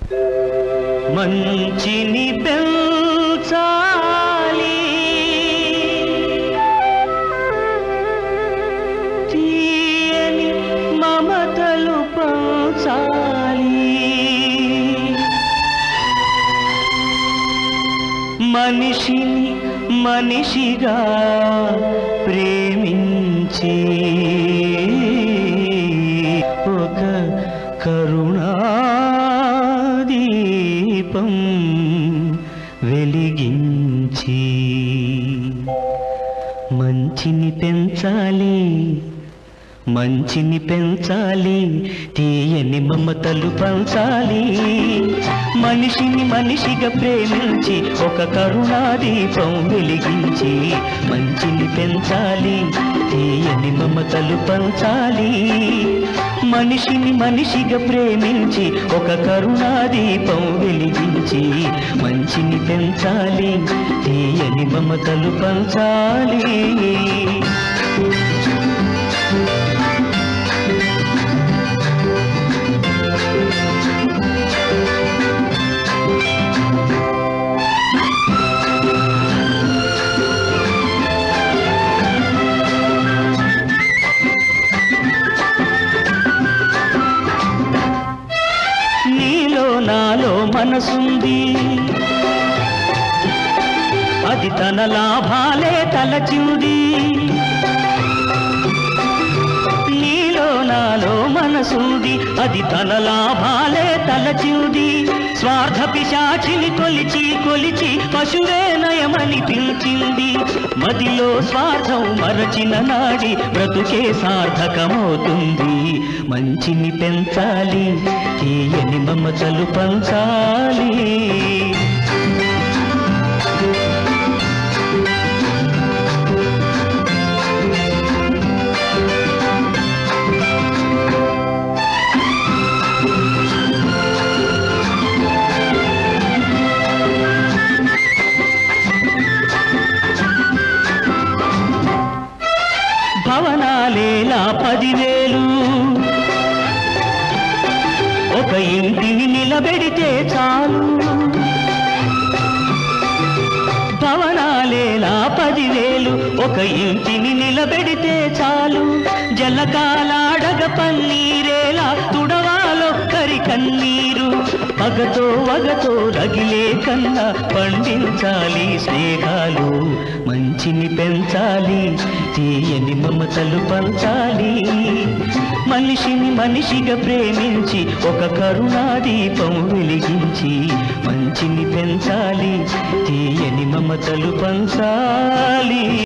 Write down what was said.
మంచిని పెంచాలి తీయని మమతలు పంచాలి మనిషిని మనిషిగా ప్రేమించి ఒక కరుణాదీపం వెలిగించి మంచిని పెంచాలి మంచిని పెంచాలి తీయని మమతలు పంచాలి మనిషిని మనిషిగా ప్రేమించి ఒక కరుణాదీపం వెలిగించి మంచిని పెంచాలి తీయని మమతలు పంచాలి మనిషిని మనిషిగా ప్రేమించి ఒక కరుణాదీపం వెలిగించి మంచిని పెంచాలి తీయని మమతలు పంచాలి నీలో నాలో మనసుంది అది తన లాభాలే తలచింది నీలో నాలో మనసుంది అది తన లాభాలే తలచింది స్వార్థ పిశాచిని కొలిచి కొలిచి పశువే నయమని పిలిచింది మదిలో స్వార్థం మరచిన నాడి బ్రతుకే సార్థకమవుతుంది మంచిని పెంచాలి తీయని మమతలు పంచాలి భవనాలేలా పదివేలు ఒక ఇంటిని నిలబెడితే చాలు భవనాలేలా పదివేలు ఒక ఇంటిని నిలబెడితే చాలు జలకాలాడగ పన్నీరేలా తుడవాలొక్కరి కన్నీరు పగతో వగతో రగిలే కన్నా పండించాలి స్నేహాలు మంచిని పెంచాలి తీయని మమతలు పంచాలి మనిషిని మనిషిగా ప్రేమించి ఒక కరుణాదీపం వెలిగించి మంచిని పెంచాలి తీయని మమతలు పంచాలి